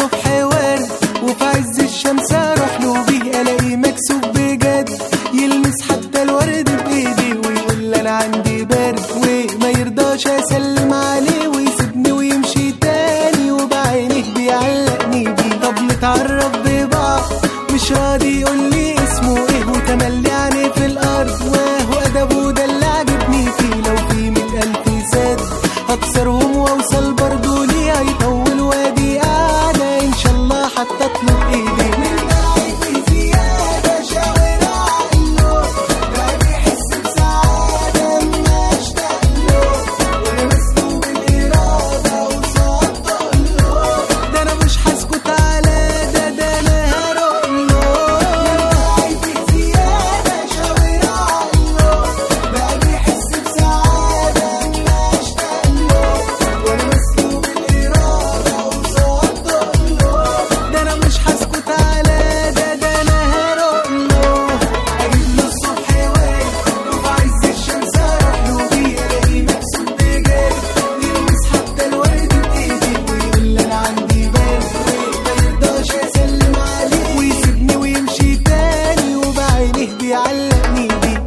الصبح ورد وفي عز الشمس اروح له بيه الاقيه مكسوف بجد يلمس حتى الورد بايدي ويقول لي انا عندي برد وما يرضاش اسلم عليه ويسيبني ويمشي تاني وبعينيه بيعلقني بيه طب نتعرف ببعض مش راضي يقول لي اسمه ايه وتملي عينيه في الارض وهو ادبه ده اللي عجبني فيه لو في مئة الف سد اكسرهم واوصل برضه ليه هيطول وادي قاعدة ان شاء الله حتى اطلب ايدي من بعيد زيادة شاور عقله بقى بيحس بسعادة اما اشتاق له وانا مسلوب الارادة وصدق له ده انا مش هسكت على ده ده انا هروح له من بعيد زيادة شاور عقله بقى بيحس بسعادة اما اشتاق له وانا مسلوب الارادة وصدق له ده انا مش هسكت على ده ده انا هروح له اجيب له الصبح واقف وفي عز الشمس اروح له بيه الاقيه مكسوف بجد يلمس حتى الورد بايدي ويقول لي انا عندي برد وما يرضاش اسلم عليه ويسيبني ويمشي تاني وبعينيه بيعلقني بيه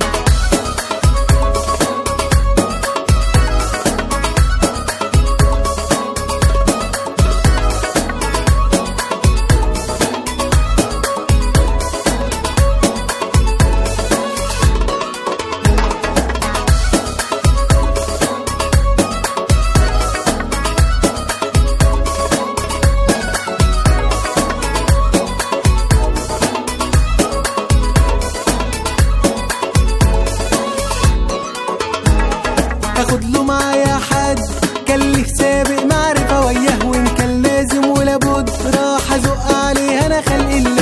اخد له معايا حد كان ليه سابق معرفة وياه وان كان لازم ولا بد راح ازق عليه انا خلق الله